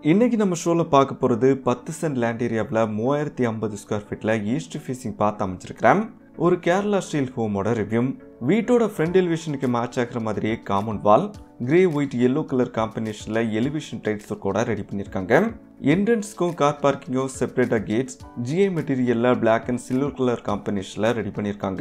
இன்னைக்கு நம்ம ஷோவில் பார்க்க போகிறது பத்து சென்ட் லேண்ட் ஏரியாவில் மூவாயிரத்தி ஐம்பது ஸ்கொயர் ஃபீட்டில் ஈஸ்ட் ஃபேஸிங் பார்த்து அமைச்சிருக்கிறேன் ஒரு கேரளா ஸ்டைல் ஹோமோட ரிவ்யூ வீட்டோட ஃப்ரண்ட் எலிவேஷனுக்கு மேட்ச் ஆகிற மாதிரியே common wall grey white yellow colour காம்பினேஷனில் எலிவேஷன் டைல்ஸ் கூட ரெடி பண்ணியிருக்காங்க என்ட்ரன்ஸ்க்கும் கார் பார்க்கிங்கும் செப்பரேட்டாக கேட்ஸ் ஜிஐ மெட்டீரியலில் பிளாக் அண்ட் சில்வர் கலர் காம்பினேஷனில் ரெடி பண்ணியிருக்காங்க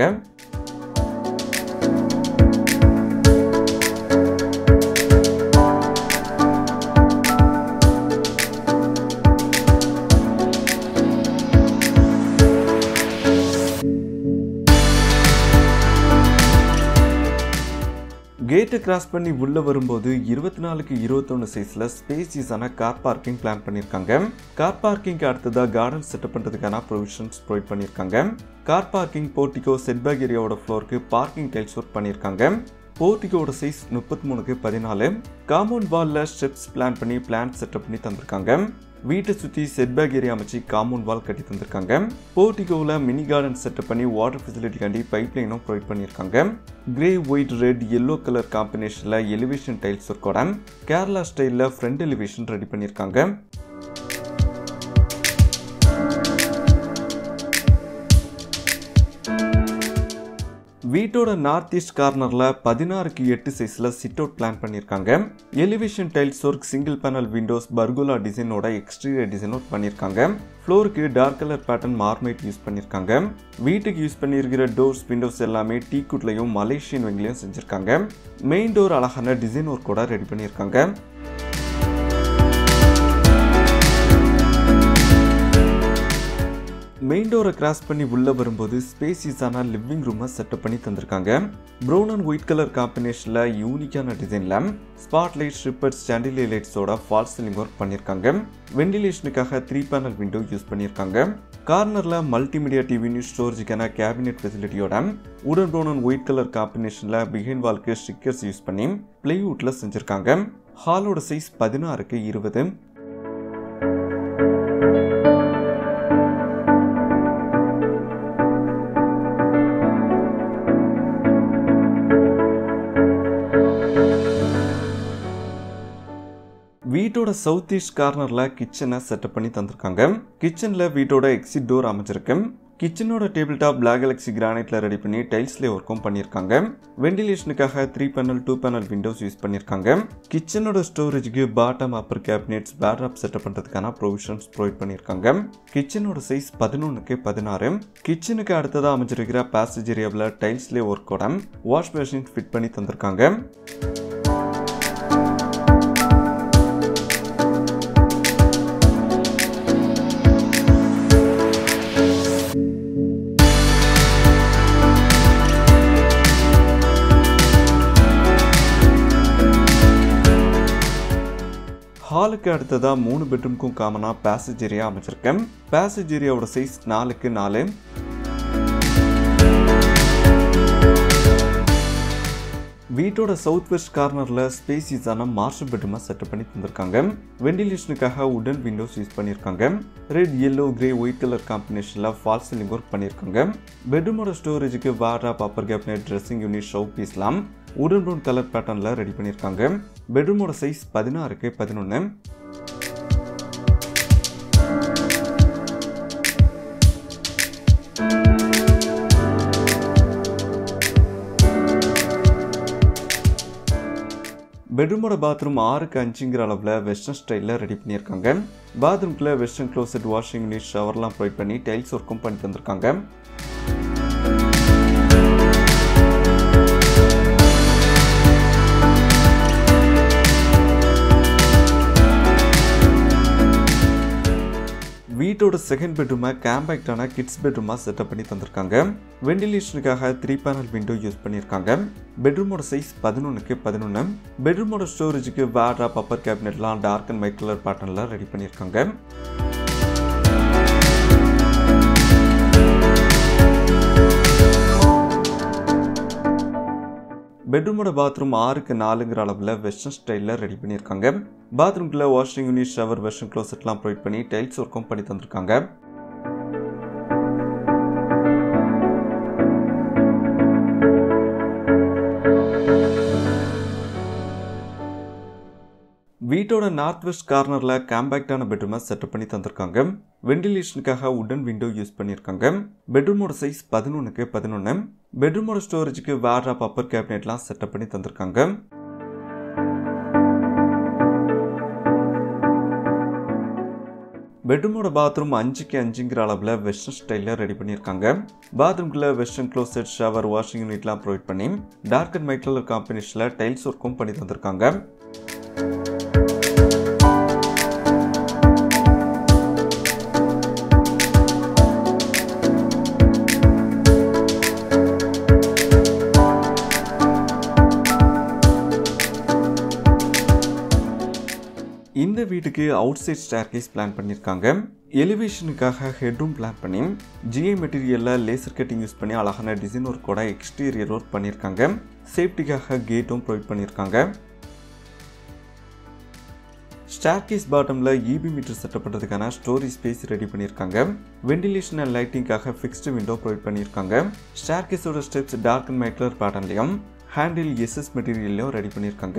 கேட்டை கிராஸ் பண்ணி உள்ளே வரும்போது இருபத்தி நாலுக்கு இருபத்தொன்று சைஸில் ஸ்பேசியஸான கார் பார்க்கிங் பிளான் பண்ணியிருக்காங்க கார் பார்க்கிங்க்கு அடுத்ததாக கார்டன் செட்டப் பண்ணுறதுக்கான ப்ரொவிஷன்ஸ் ப்ரொவைட் பண்ணியிருக்காங்க கார் பார்க்கிங் போர்ட்டிகோ செட்பேக் ஏரியாவோட ஃப்ளோருக்கு பார்க்கிங் டைல்ஸ் ஒர்க் பண்ணியிருக்காங்க போர்ட்டிகோட சைஸ் முப்பத்தி மூணுக்கு பதினாலு காம்பவுண்ட் வாலில் ஸ்டெப்ஸ் பிளான் பண்ணி பிளான் செட்டப் பண்ணி தந்திருக்காங்க வீட்டை சுற்றி செட்பேக் ஏரியா அமைச்சு காம்பவுண்ட் வால் கட்டி தந்திருக்காங்க போர்ட்டிகோவில் மினி கார்டன் செட்டப் பண்ணி வாட்டர் ஃபெசிலிட்டிக்காண்டி பைப் லைனும் ப்ரொவைட் பண்ணியிருக்காங்க grey white red yellow colour காம்பினேஷனில் எலிவேஷன் டைல்ஸ் ஒர்க்கோட கேரளா ஸ்டைலில் ஃப்ரண்ட் எலிவேஷன் ரெடி பண்ணியிருக்காங்க வீட்டோட நார்த் ஈஸ்ட் கார்னரில் பதினாறுக்கு எட்டு சைஸில் சிட் அவுட் பிளான் பண்ணியிருக்காங்க elevation tiles work single panel windows pergola டிசைனோட எக்ஸ்டீரியர் டிசைன் ஒர்க் பண்ணியிருக்காங்க ஃப்ளோருக்கு டார்க் கலர் பேட்டர்ன் மார்மைட் யூஸ் பண்ணியிருக்காங்க வீட்டுக்கு யூஸ் பண்ணியிருக்கிற டோர்ஸ் விண்டோஸ் எல்லாமே டீ குட்லையும் மலேசியன் வெங்கிலையும் செஞ்சுருக்காங்க மெயின் டோர் அழகான டிசைன் ஒர்க்கோட ரெடி பண்ணியிருக்காங்க மெயின் டோரை கிராஸ் பண்ணி உள்ளே வரும்போது ஸ்பேசியஸான லிவிங் ரூமை செட்டப் பண்ணி தந்திருக்காங்க ப்ரௌன் அண்ட் ஒயிட் கலர் காம்பினேஷனில் யூனிக்கான டிசைனில் ஸ்பாட் லைட் ஸ்ட்ரிப்பர் ஸ்டாண்டிலே லைட்ஸோட ஃபால் சீலிங் ஒர்க் பண்ணியிருக்காங்க வெண்டிலேஷனுக்காக த்ரீ பேனல் விண்டோ யூஸ் பண்ணியிருக்காங்க கார்னரில் மல்டிமீடியா டிவி ஸ்டோரேஜுக்கான கேபினெட் ஃபெசிலிட்டியோட உடன் ப்ரௌன் அண்ட் ஒயிட் கலர் காம்பினேஷனில் பிஹைண்ட் வால்க்கு ஸ்டிக்கர்ஸ் யூஸ் பண்ணி பிளேவுட்டில் செஞ்சுருக்காங்க ஹாலோட சைஸ் பதினாறுக்கு இருபது வீட்டோட சவுத் ஈஸ்ட் கார்னரில் கிச்சனை செட்டப் பண்ணி தந்திருக்காங்க கிச்சனில் வீட்டோட எக்ஸிட் டோர் அமைச்சிருக்கு கிச்சனோட டேபிள் டாப் பிளாக் கலக்ஸி கிரானைட்ல ரெடி பண்ணி டைல்ஸ்லேயே ஒர்க்கும் பண்ணியிருக்காங்க வெண்டிலேஷனுக்காக three panel two panel windows use பண்ணியிருக்காங்க கிச்சனோட ஸ்டோரேஜுக்கு பாட்டம் அப்பர் கேபினெட்ஸ் பேட்ராப் செட்டப் பண்ணுறதுக்கான ப்ரொவிஷன்ஸ் ப்ரொவைட் பண்ணியிருக்காங்க கிச்சனோட சைஸ் பதினொன்றுக்கு பதினாறு கிச்சனுக்கு அடுத்ததாக அமைச்சிருக்கிற பேசேஜ் ஏரியாவில் டைல்ஸ்லேயே ஒர்க்கோட வாஷ் மிஷின் ஃபிட் பண்ணி தந்திருக்காங்க ஹாலுக்கு அடுத்ததாக மூணு பெட்ரூம்க்கும் காமனாக பேசேஜ் ஏரியா அமைச்சிருக்கேன் பேசேஜ் ஏரியாவோட சைஸ் நாலுக்கு நாலு வீட்டோட சவுத் வெஸ்ட் கார்னரில் ஸ்பேசிஸான மாஸ்டர் பெட்ரூமை செட்டப் பண்ணி தந்திருக்காங்க வெண்டிலேஷனுக்காக உடன் விண்டோஸ் யூஸ் பண்ணியிருக்காங்க red yellow grey white colour காம்பினேஷனில் ஃபால் சீலிங் ஒர்க் பண்ணியிருக்காங்க பெட்ரூமோட ஸ்டோரேஜுக்கு wardrobe upper cabinet dressing unit show பீஸ்லாம் உடன் ப்ரௌன் கலர் பேட்டர்னில் ரெடி பண்ணியிருக்காங்க பெட்ரூமோட சைஸ் பதினாறுக்கு பதினொன்று பெட்ரூமோட பாத்ரூம் ஆறுக்கு அஞ்சுங்கிற அளவில் வெஸ்டர்ன் ஸ்டைலில் ரெடி பண்ணியிருக்காங்க பாத்ரூம்குள்ளே வெஸ்டர்ன் க்ளோசெட் வாஷிங் யூனிட் ஷவர்லாம் ப்ரொவைட் பண்ணி டைல்ஸ் ஒர்க்கும் பண்ணி தந்திருக்காங்க வீட்டோட செகண்ட் பெட்ரூமை கேம்பேக்டான கிட்ஸ் பெட்ரூமாக செட்டப் பண்ணி தந்திருக்காங்க வெண்டிலேஷனுக்காக த்ரீ பேனல் விண்டோ யூஸ் பண்ணியிருக்காங்க பெட்ரூமோட சைஸ் பதினொன்றுக்கு பதினொன்று பெட்ரூமோட ஸ்டோரேஜுக்கு வேர்ட்ராப் அப்பர் கேபினெட்லாம் டார்க் அண்ட் மைட் கலர் பேட்டர்னில் ரெடி பண்ணியிருக்காங்க பெட்ரூமோட பாத்ரூம் ஆறுக்கு நாலுங்கிற அளவில் வெஸ்டர்ன் ஸ்டைலில் ரெடி பண்ணியிருக்காங்க பாத்ரூம்குள்ளே வாஷிங் யூனிட் ஷவர் வெஸ்டர்ன் க்ளோசெட்லாம் ப்ரொவைட் பண்ணி டைல்ஸ் ஒர்க்கும் பண்ணி தந்திருக்காங்க வீட்டோட நார்த் வெஸ்ட் கார்னரில் காம்பேக்டான பெட்ரூமை செட்டப் பண்ணி தந்திருக்காங்க வெண்டிலேஷனுக்காக உடன் விண்டோ யூஸ் பண்ணியிருக்காங்க பெட்ரூமோட சைஸ் பதினொன்றுக்கு பதினொன்று பெட்ரூமோட ஸ்டோரேஜுக்கு வேர்ட்ராப் அப்பர் கேபினெட்லாம் செட்டப் பண்ணி தந்திருக்காங்க பெட்ரூமோட பாத்ரூம் அஞ்சுக்கு அஞ்சுங்கிற அளவில் வெஸ்டர்ன் ஸ்டைலில் ரெடி பண்ணியிருக்காங்க பாத்ரூம்குள்ள வெஸ்டர்ன் க்ளோசெட் ஷவர் வாஷிங் யூனிட்லாம் ப்ரொவைட் பண்ணி டார்க் அண்ட் மைட் கலர் காம்பினேஷனில் டைல்ஸ் ஒர்க்கும் பண்ணி தந்திருக்காங்க இந்த வீட்டுக்கு அவுட் சைட் ஸ்டேர்கேஸ் பிளான் பண்ணியிருக்காங்க எலிவேஷனுக்காக ஹெட்ரூம் பிளான் பண்ணி ஜிஐ மெட்டீரியலில் லேசர் கட்டிங் யூஸ் பண்ணி அழகான டிசைன் ஒர்க்கோட எக்ஸ்டீரியர் ஒர்க் பண்ணியிருக்காங்க சேஃப்டிக்காக கேட்டும் ப்ரொவைட் பண்ணியிருக்காங்க ஸ்டார்கேஸ் பாட்டமில் இபி மீட்டர் செட்டப் பண்ணுறதுக்கான ஸ்டோரேஜ் ஸ்பேஸ் ரெடி பண்ணியிருக்காங்க வெண்டிலேஷன் அண்ட் லைட்டிங்காக ஃபிக்ஸ்டு விண்டோ ப்ரொவைட் பண்ணியிருக்காங்க ஸ்டார்கேஸோட steps dark and matte colour பேட்டர்ன்லையும் ஹேண்டில் எஸ்எஸ் மெட்டீரியல்லையும் ரெடி பண்ணியிருக்காங்க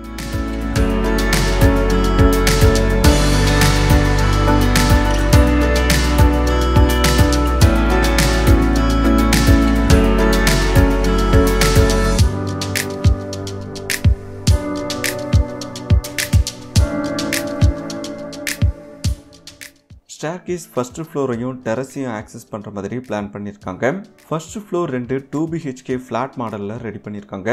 ஸ்டேர்கேஸ் ஃபர்ஸ்ட் ஃப்ளோரையும் டெரஸையும் ஆக்சஸ் பண்ணுற மாதிரி பிளான் பண்ணியிருக்காங்க ஃபர்ஸ்ட் ஃப்ளோர் ரெண்டு டூ பிஹெச்கே ஃப்ளாட் மாடலில் ரெடி பண்ணியிருக்காங்க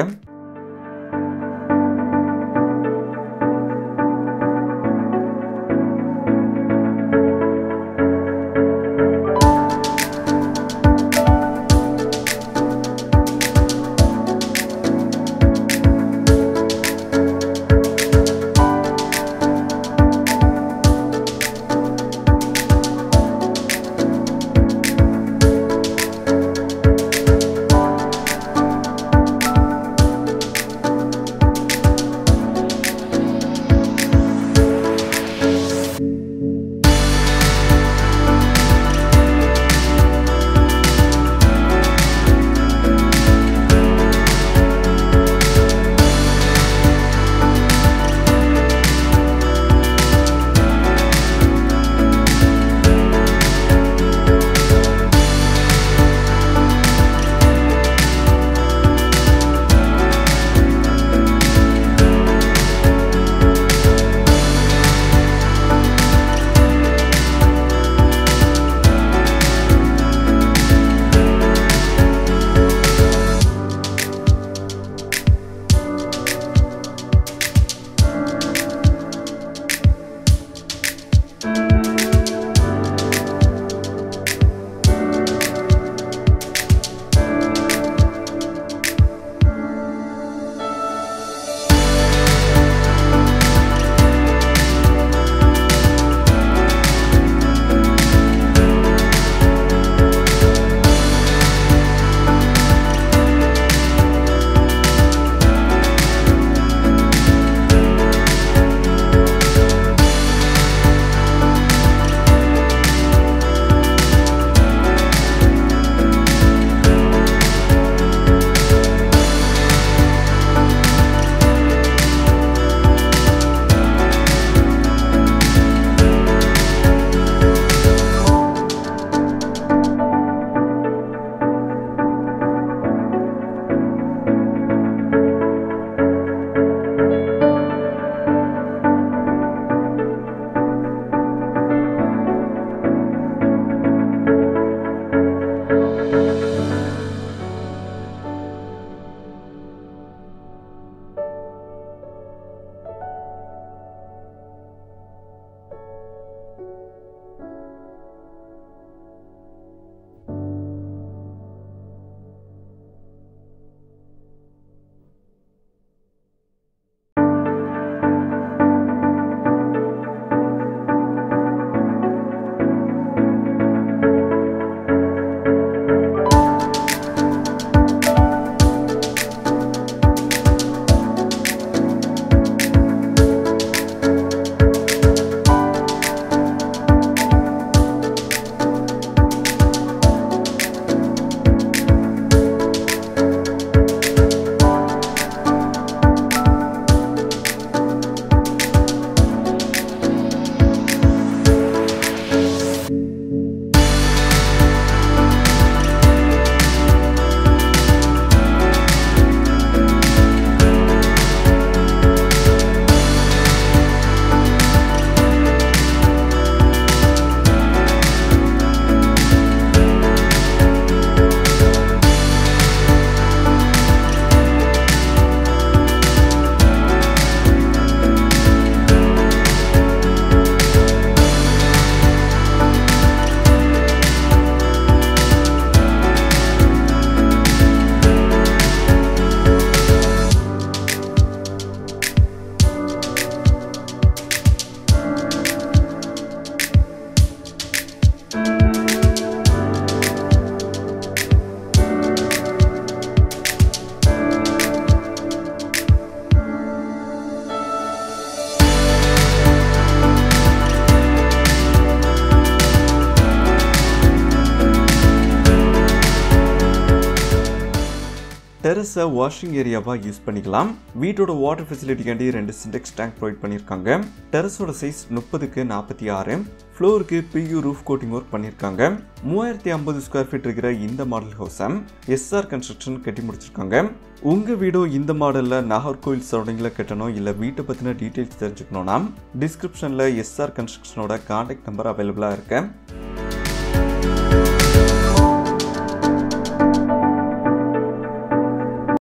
டெரஸை வாஷிங் ஏரியாவாக யூஸ் பண்ணிக்கலாம் வீட்டோட வாட்டர் ஃபெசிலிட்டிக்காண்டி ரெண்டு சிண்டெக்ஸ் டேங்க் ப்ரொவைட் பண்ணியிருக்காங்க டெரஸோட சைஸ் முப்பதுக்கு நாற்பத்தி ஆறு ஃப்ளோருக்கு பியூ ரூஃப் கோட்டிங் ஒர்க் பண்ணியிருக்காங்க மூவாயிரத்தி ஐம்பது ஸ்கொயர் ஃபீட் இருக்கிற இந்த மாடல் ஹவுஸை எஸ்ஆர் கன்ஸ்ட்ரக்ஷன் கட்டி முடிச்சிருக்காங்க உங்கள் வீடும் இந்த மாடலில் நாகர்கோவில் சரௌண்டிங்கில் கட்டணும் இல்லை வீட்டை பற்றின டீட்டெயில்ஸ் தெரிஞ்சுக்கணும்னா டிஸ்கிரிப்ஷனில் எஸ்ஆர் கன்ஸ்ட்ரக்ஷனோட காண்டாக்ட் நம்பர் அவைலபிளாக இருக்கு